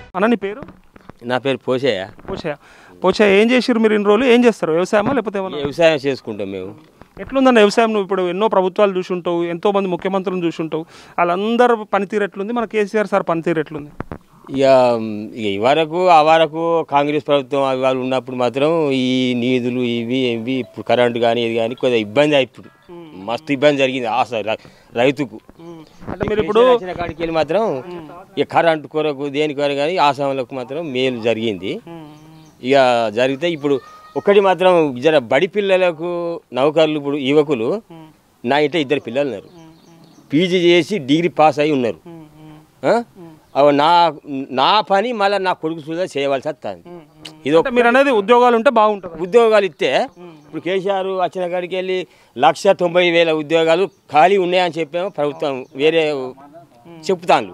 అన్న నీ పేరు నా పేరు పోసేయ పోచా పోచా ఏం చేసిర్రు మీరు ఇన్ని రోజులు ఏం చేస్తారు వ్యవసాయమా లేకపోతే ఏమన్నా వ్యవసాయం చేసుకుంటాం మేము ఎట్లుందన్న వ్యవసాయం నువ్వు ఇప్పుడు ఎన్నో ప్రభుత్వాలు చూసుంటావు ఎంతో మంది ముఖ్యమంత్రులను చూసుంటావు వాళ్ళందరూ పనితీరు ఎట్లుంది మన కేసీఆర్ సార్ పనితీరు ఎట్లుంది ఇక ఇక ఈ వరకు ఆ వరకు కాంగ్రెస్ ప్రభుత్వం అవి వాళ్ళు ఉన్నప్పుడు మాత్రం ఈ నీధులు ఇవి ఇవి ఇప్పుడు కరెంటు కానీ ఇది కానీ కొద్దిగా ఇబ్బంది అయి ఇప్పుడు మస్తు ఇబ్బంది జరిగింది ఆశ ర- రైతుకు అంటే మీరు ఇప్పుడు కేసీఆర్ వచ్చిన కాడికి వెళ్ళి మాత్రం ఇక కరెంటు కొరకు దేని కొరకు కానీ ఆసాములకు మాత్రం మేలు జరిగింది ఇక జరిగితే ఇప్పుడు ఒకటి మాత్రం జర బడి పిల్లలకు నౌకర్లు ఇప్పుడు యువకులు నా ఇంట ఇద్దరు పిల్లలు ఉన్నారు పీజీ చేసి డిగ్రీ పాస్ అయి ఉన్నారు ఆ? అవ నా నా పని మళ్ళీ నా కొడుకు సుధా చేయవలసి వస్తుంది ఇది ఒక అంటే మీరు అనేది ఉద్యోగాలు ఉంటే బాగుంటుంది ఉద్యోగాలు ఇస్తే ఇప్పుడు కేసీఆర్ వచ్చిన కాడికి వెళ్ళి లక్ష తొంభై వేల ఉద్యోగాలు ఖాళీ ఉన్నాయని చెప్పాము ప్రభుత్వం వేరే చెప్తాను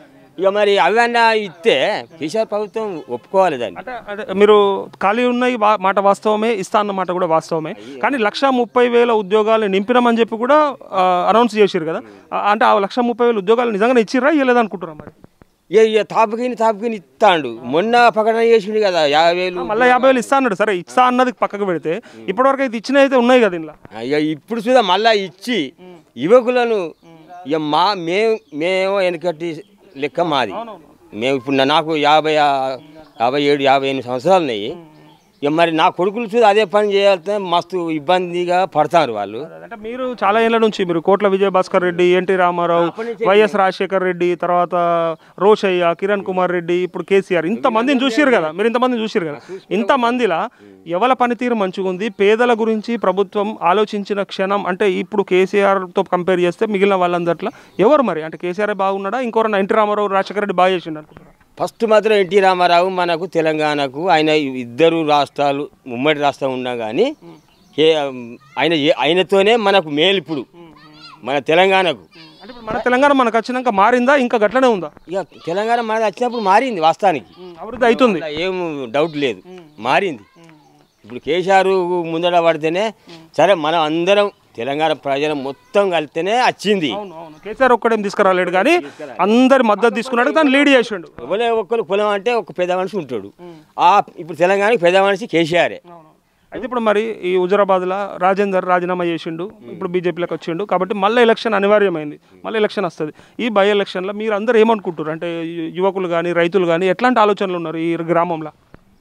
ఇక మరి అవన్నా ఇస్తే కేసీఆర్ ప్రభుత్వం ఒప్పుకోవాలి దాన్ని అంటే అంటే మీరు ఖాళీ ఉన్నాయి వా- మాట వాస్తవమే ఇస్తా అన్న మాట కూడా వాస్తవమే కానీ లక్ష ముప్పై వేల ఉద్యోగాలు నింపినామని చెప్పి కూడా అనౌన్స్ చేసిరు కదా ఆ, అంటే ఆ లక్ష ముప్పై వేల ఉద్యోగాలు నిజంగానే ఇచ్చిర్రా ఇవ్వలేదు అనుకుంటున్నా మరి ఇక ఇక తాపుకిని తాపుకిని ఇస్తాడు మొన్న ప్రకటన చేసిండు కదా యాభై వేలు మళ్ళీ యాభై వేలు ఇస్తా అన్నాడు సరే ఇస్తా అన్నది పక్కకు పెడితే ఇప్పటివరకు అయితే ఇచ్చినవి అయితే ఉన్నాయి కదా ఇంట్లో ఇక ఇప్పుడు చూద్దాం మళ్ళా ఇచ్చి యువకులను ఇక మా మేము మేము వెనకటి లెక్క మాది మేము ఇప్పుడు నా- నాకు యాభై ఆ- యాభై ఏడు యాభై ఎనిమిది సంవత్సరాలు ఉన్నాయి ఇక మరి నా కొడుకులు చూసి అదే పని చేయాలంటే మస్తు ఇబ్బందిగా పడతారు వాళ్ళు అంటే మీరు చాలా ఏళ్ళ నుంచి మీరు కోట్ల విజయభాస్కర్ రెడ్డి ఎన్టీ రామారావు వైఎస్ రాజశేఖర్ రెడ్డి తర్వాత రోషయ్య కిరణ్ కుమార్ రెడ్డి ఇప్పుడు కేసీఆర్ ఇంతమందిని చూసిరు కదా మీరు ఇంతమందిని చూసిరు కదా ఇంతమందిలా ఎవల పనితీరు మంచిగా ఉంది పేదల గురించి ప్రభుత్వం ఆలోచించిన క్షణం అంటే ఇప్పుడు కేసీఆర్తో కంపేర్ చేస్తే మిగిలిన వాళ్ళందరిలో ఎవరు మరి అంటే కేసీఆర్ బాగున్నాడా ఇంకోరన్నా ఎన్టీ రామారావు రాజశేఖర రెడ్డి బాగా చేసిండు అనుకుంటున్నారు ఫస్ట్ మాత్రం ఎన్టీ రామారావు మనకు తెలంగాణకు ఆయన ఇద్దరు రాష్ట్రాలు ఉమ్మడి రాష్ట్రం ఉన్నా కానీ ఏ- ఆయన ఏ- ఆయనతోనే మనకు మేలు ఇప్పుడు మన తెలంగాణకు అంటే ఇప్పుడు మన తెలంగాణ మనకు వచ్చినాక మారిందా ఇంకా గట్లనే ఉందా ఇక తెలంగాణ మనది వచ్చినప్పుడు మారింది వాస్తవానికి అభివృద్ధి అవుతుంది అందులో ఏం డౌట్ లేదు మారింది ఇప్పుడు కేసీఆర్ ముందర పడితేనే సరే మనం అందరం తెలంగాణ ప్రజలు మొత్తం కలిస్తేనే వచ్చింది అవును అవును కేసీఆర్ ఒక్కడేం తీసుకురాలేడు కానీ అందరి మద్దతు తీసుకున్నాడు దాన్ని లీడ్ చేసిండు ఎవరే ఒక్కరు కులం అంటే ఒక పెద్ద మనిషి ఉంటాడు ఆ ఇప్పుడు తెలంగాణకి పెద్ద మనిషి కేసీఆరే అయితే ఇప్పుడు మరి ఈ హుజరాబాద్లో రాజేందర్ రాజీనామా చేసిండు ఇప్పుడు బీజేపీలోకి వచ్చిండు కాబట్టి మళ్ళీ ఎలక్షన్ అనివార్యమైంది మళ్ళీ ఎలక్షన్ వస్తుంది ఈ బై ఎలక్షన్లో మీరు అందరూ ఏమనుకుంటారు అంటే యు- యువకులు కానీ రైతులు కానీ ఎట్లాంటి ఆలోచనలు ఉన్నారు ఈ గ్రామంలో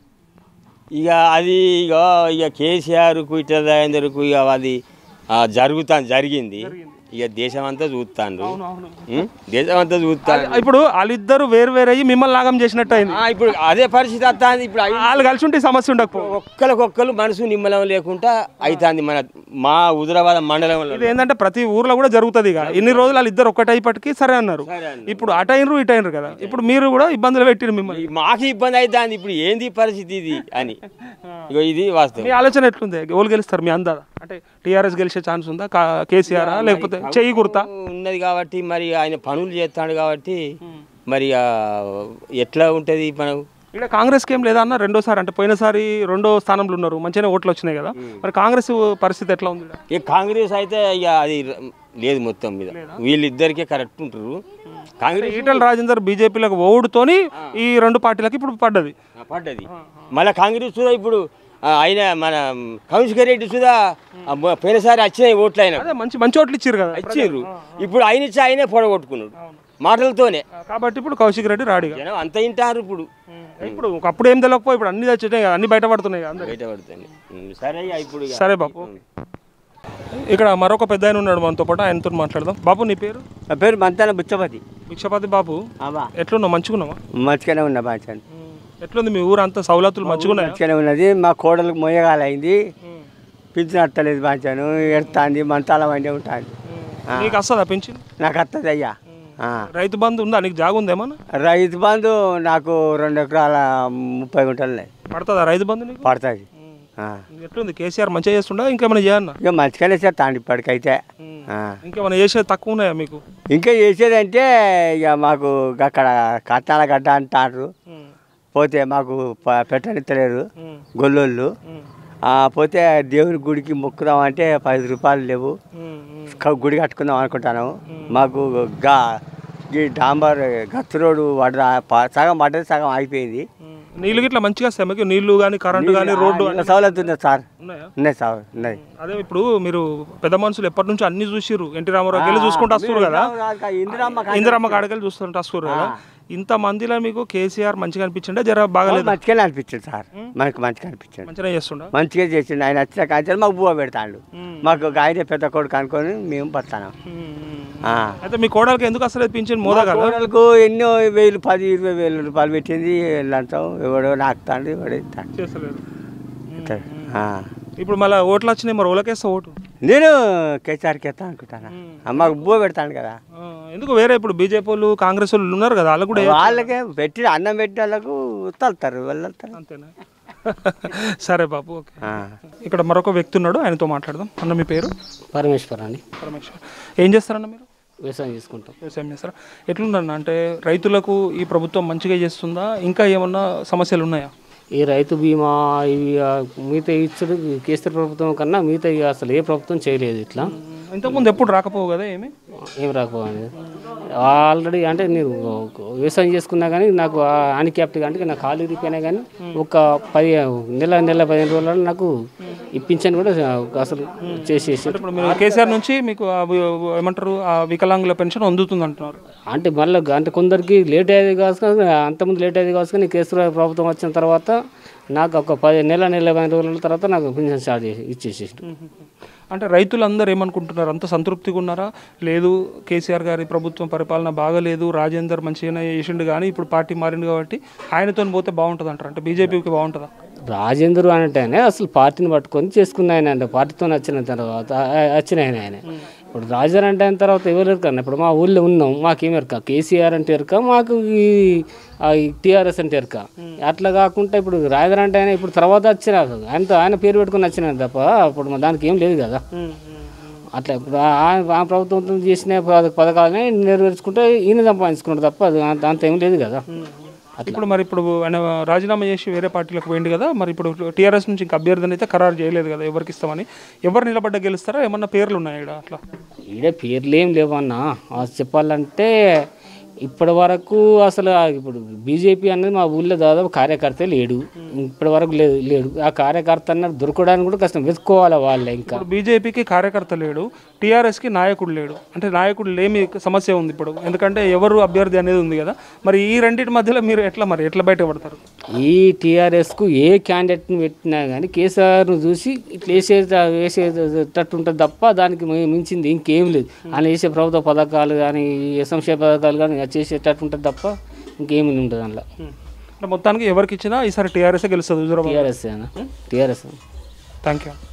ఇక అది ఇక ఇక కేసీఆర్కు ఇట్లా రాజేందర్కు ఇక అది ఆ, జరుగుతాను జరిగింది ఇక దేశం అంతా చూస్తాను దేశం అంతా చూస్తాను ఇప్పుడు వాళ్ళిద్దరు వేరు వేరు అయ్యి మిమ్మల్ని లాగం చేసినట్టు అయింది ఆ, ఇప్పుడు అదే పరిస్థితి వస్తుంది ఇప్పుడు అయి- వాళ్ళు కలిసి ఉంటే ఈ సమస్య ఉండకపో ఒక్కరికొక్కరు మనసు నిమ్మలం లేకుండా అవుతుంది మన మా హుజరాబాద్ మండలంలో ఇది ఏంటంటే ప్రతి ఊర్లో కూడా జరుగుతుంది ఇక ఇన్ని రోజులు వాళ్ళు ఇద్దరు ఒక్కటైపటికి సరే అన్నారు ఇప్పుడు అటైనరు ఇటైనరు కదా ఇప్పుడు మీరు కూడా ఇబ్బందులు పెట్టిరు మిమ్మల్ని ఈ మాకు ఇబ్బంది అవుతుంది ఇప్పుడు ఏంది పరిస్థితి ఇది అని ఇగో ఇది వాస్తవం మీ ఆలోచన ఎట్లుంది ఎవరు గెలుస్తారు మీ అందాదా అంటే టీఆర్ఎస్ గెలిచే ఛాన్స్ ఉందా కా- కేసీఆర్ లేకపోతే చెయ్యి గుర్తా ఉన్నది కాబట్టి మరి ఆయన పనులు చేస్తాడు కాబట్టి మరి ఆ, ఎట్లా ఉంటుంది మనం ఇక్కడ కాంగ్రెస్కి ఏం లేదా అన్న రెండోసారి అంటే పోయినసారి రెండో స్థానంలో ఉన్నారు మంచిగానే ఓట్లు వచ్చినాయి కదా మరి కాంగ్రెస్ పరిస్థితి ఎట్లా ఉంది ఈడ? ఇక కాంగ్రెస్ అయితే ఇక అది లేదు మొత్తం మీద వీళ్ళిద్దరికే కరెక్ట్ ఉంటారు కాంగ్రెస్ ఈటల రాజేందర్ బీజేపీలకు ఓడుతోని ఈ రెండు పార్టీలకు ఇప్పుడు పడ్డది పడ్డది మళ్ళీ కాంగ్రెస్ కూడా ఇప్పుడు ఆ, ఆయన మన కౌన్సిలర్ రెడ్డి సుధా ఆ, మొ- పోయినసారి వచ్చినాయి ఓట్లు ఆయన అదే మంచి మంచి ఓట్లు ఇచ్చారు కదా ఇచ్చిండ్రు ఇప్పుడు ఆయన ఇచ్చి ఆయనే పొడగొట్టుకున్నాడు మాటలతోనే కాబట్టి ఇప్పుడు కౌశిక్ రెడ్డి రాడిగా జనం అంత వింటారు ఇప్పుడు ఇప్పుడు ఒకప్పుడు ఏం తెలియకపోయి ఇప్పుడు అన్ని తెచ్చినాయి కదా అన్ని బయటపడుతున్నాయి కదా అందరికి బయటపడుతుంది ఉమ్, సరే ఇక ఇప్పుడు ఇక. సరే బాపు ఇక్కడ మరొక పెద్ద ఆయన ఉన్నాడు మనతో పాటు ఆయనతో మాట్లాడదాం బాబు నీ పేరు నా పేరు మంతాన బుచ్చపతి భిక్షపతి బాబు అమ్మా ఎట్లున్నావు మంచిగున్నావా మంచిగానే ఉన్నా బాచాను ఎట్లుంది మీ ఊరు అంతా సౌలతులు మంచిగున్నాయా మంచిగానే ఉన్నది మా కోడలకు మొయ్యగాలైంది పింఛన్ అత్తలేదు బాచాను ఎడతాంది మంతాల వండే ఉంటుంది నీకు వస్తుందా పెంచింది నాకు వస్తుంది అయ్యా ఆ. రైతు బంధు ఉందా నీకు జాగు ఉందేమన్నా రైతు బంధు నాకు రెండు ఎకరాల ముప్పై గుంటలు ఉన్నాయి పడుతుందా రైతు బంధు నీకు పడుతుంది ఆ. ఎట్లుంది కేసీఆర్ మంచిగా చేస్తుండా ఇంకేమైనా చేయన్నా ఇక మంచిగానే చేస్తాండి ఇప్పటికైతే ఆ. ఇంకేమైనా చేసేది తక్కువ ఉన్నాయా మీకు ఇంకా చేసేదంటే ఇక మాకు అక్కడ కట్నాల గడ్డ అంటారు పోతే మాకు ప- పెట్టనిత్తలేరు గొల్లోళ్ళు ఆ, పోతే దేవుని గుడికి మొక్కుదాం అంటే పది రూపాయలు లేవు క- గుడి కట్టుకుందాం అనుకుంటాను మాకు గా ఈ డాంబర్ గచ్చు రోడ్డు పడ్డ ప- సగం పడ్డది సగం అయిపోయింది నీళ్ళు గిట్లా మంచిగా సెమకి నీళ్లు కానీ కరెంటు కానీ రోడ్డు నీళ్ళ సౌలత్ ఉంది సార్ ఉన్నాయా ఉన్నాయి సార్ ఉన్నాయి అదే ఇప్పుడు మీరు పెద్ద మనుషులు ఎప్పటి నుంచి అన్ని చూసిర్రు ఎన్టీ రామారావు వెళ్ళి చూసుకుంటూ వస్తారు కదా ఇందిరమ్మ ఇందిరమ్మ కాడకెళ్ళి చూస్తుంటే వస్తారు కదా ఇంత మందిలో మీకు కేసీఆర్ మంచిగా అనిపించిండే జర బాగాలేదు మంచిగానే అనిపించింది సార్ మనకు మంచిగా అనిపించింది మంచిగా చేస్తుండ మంచిగా చేసిండు ఆయన వచ్చిన కాంచెలు మాకు బువ్వ పెడతాడు మాకు ఒక ఆయనే పెద్ద కొడుకు అనుకొని మేము పడతాను అయితే మీ కోడలికి ఎందుకు అసలు పింఛన్ మోదగల కోడలకు ఎన్నో వేలు పది ఇరవై వేలు రూపాయలు పెట్టింది లంచం ఎవడో నాకుతాడు ఎవడో ఇస్తాడు చేస్తలేదు ఇస్తాడు. ఆ. ఇప్పుడు మళ్ళీ ఓట్లు వచ్చినాయి మరి ఓలకేస్తా ఓటు నేను కేసీఆర్కి ఎత్తా అనుకుంటాను మాకు బువ్వ పెడతాను కదా ఆ, ఎందుకు వేరే ఇప్పుడు బీజేపీ వాళ్ళు కాంగ్రెస్ వాళ్ళు ఉన్నారు కదా వాళ్ళు కూడా వాళ్ళకే పెట్టి అన్నం పెట్టిన వాళ్ళకు తలుతారు వాళ్ళు వెళ్తారు అంతేనా సరే బాబు ఓకే ఆ. ఇక్కడ మరొక వ్యక్తి ఉన్నాడు ఆయనతో మాట్లాడదాం అన్న మీ పేరు పరమేశ్వర్ అని పరమేశ్వర్ ఏం చేస్తారన్న మీరు వ్యవసాయం చేసుకుంటాం వ్యవసాయం చేస్తారా ఎట్లుందన్న అంటే రైతులకు ఈ ప్రభుత్వం మంచిగా చేస్తుందా ఇంకా ఏమన్నా సమస్యలు ఉన్నాయా ఈ రైతు బీమా ఇవి ఆ, మిగతా ఇచ్చుడు కేసీఆర్ ప్రభుత్వం కన్నా మిగతా ఇవి అసలు ఏ ప్రభుత్వం చేయలేదు ఇట్లా ఇంతకుముందు ఎప్పుడు రాకపోవు కదా ఏమి ఏం రాకపోయింది ఆల్రెడీ అంటే నేను వ్యవసాయం చేసుకున్నా కానీ నాకు హ్యాండిక్యాప్ట్ అంటే నా కాలు ఇరిగిపోయినా కానీ ఒక పది నెల నెల పదిహేను రోజులలో నాకు ఈ పింఛన్ కూడా అసలు చేసేసి అంటే ఇప్పుడు మీరు కేసీఆర్ నుంచి మీకు ఆ వి- ఏమంటారు ఆ వికలాంగుల పెన్షన్ అందుతుంది అంటున్నారు అంటే మళ్ళీ అంటే కొందరికి లేట్ అయ్యేది కావచ్చు కానీ అంతకుముందు లేట్ అయ్యేది కావచ్చు కానీ కేసీఆర్ ప్రభుత్వం వచ్చిన తర్వాత నాకు ఒక పది నెల నెల పది రోజుల తర్వాత నాకు పింఛన్ స్టార్ట్ చేసి ఇచ్చేసి అంటే రైతులందరూ ఏమనుకుంటున్నారు అంత సంతృప్తిగా ఉన్నారా లేదు కేసీఆర్ గారి ప్రభుత్వం పరిపాలన బాగలేదు రాజేందర్ మంచిగానే చేసిండు కానీ ఇప్పుడు పార్టీ మారింది కాబట్టి ఆయనతో పోతే బాగుంటుంది అంటారు అంటే బీజేపీకి బాగుంటుందా రాజేంద్ర అంటేనే అసలు పార్టీని పట్టుకొని చేసుకున్న ఆయన అంటే పార్టీతో వచ్చిన తర్వాత ఆ- వచ్చిన ఆయన ఆయన ఇప్పుడు రాజేంద్ర అంటే అయిన తర్వాత ఎవరు ఎరకన్నా ఇప్పుడు మా ఊళ్ళో ఉన్నాం మాకేం ఎరక కేసీఆర్ అంటే ఎరక మాకు ఈ టీఆర్ఎస్ అంటే ఎరక అట్లా కాకుండా ఇప్పుడు రాజేంద్ర అంటే ఆయన ఇప్పుడు తర్వాత వచ్చిన ఆయనతో ఆయన పేరు పెట్టుకుని వచ్చిన తప్ప అప్పుడు మా దానికి ఏం లేదు కదా అట్లా ఇప్పుడు ఆ- ఆ ప్రభుత్వం చేసిన పథ- పథకాలని నెరవేర్చుకుంటే ఈయన సంపాదించుకుంటారు తప్ప అది దాంతో ఏం లేదు కదా ఇప్పుడు మరి ఇప్పుడు ఆయన రాజీనామా చేసి వేరే పార్టీలకు పోయింది కదా మరి ఇప్పుడు టీఆర్ఎస్ నుంచి ఇంకా అభ్యర్థిని అయితే ఖరారు చేయలేదు కదా ఎవరికి ఇస్తామని ఎవరు నిలబడ్డ గెలుస్తారా ఏమన్నా పేర్లు ఉన్నాయి ఇక్కడ అట్లా ఈడ పేర్లు ఏం లేవన్నా ఆ చెప్పాలంటే ఇప్పటి వరకు అసలు ఆ ఇప్పుడు బీజేపీ అనేది మా ఊళ్ళో దాదాపు కార్యకర్త లేడు ఇప్పటి వరకు లేదు లేడు ఆ కార్యకర్త అన్న దొరకడానికి కూడా కష్టం వెతుక్కోవాలి వాళ్ళే ఇంకా ఇప్పుడు బీజేపీకి కార్యకర్త లేడు టీఆర్ఎస్కి నాయకుడు లేడు అంటే నాయకుడు లేమి సమస్య ఉంది ఇప్పుడు ఎందుకంటే ఎవరు అభ్యర్థి అనేది ఉంది కదా మరి ఈ రెండింటి మధ్యలో మీరు ఎట్లా మరి ఎట్లా బయటపడతారు ఈ టీఆర్ఎస్కు ఏ క్యాండిడేట్ని పెట్టినా కానీ కేసీఆర్ను చూసి ఇట్లా వేసే వేసేటట్టు ఉంటుంది తప్ప దానికి మి- మించింది ఇంకేం లేదు ఆయన వేసే ప్రభుత్వ పథకాలు కానీ సంక్షేమ పథకాలు కానీ చేసేటట్టు ఉంటుంది తప్ప ఇంకేమి ఉంటుంది అందులో అంటే మొత్తానికి ఎవరికి ఇచ్చినా ఈసారి టీఆర్ఎస్ గెలుస్తుంది హుజురాబాద్ టీఆర్ఎస్ టీఆర్ఎస్ థ్యాంక్ యూ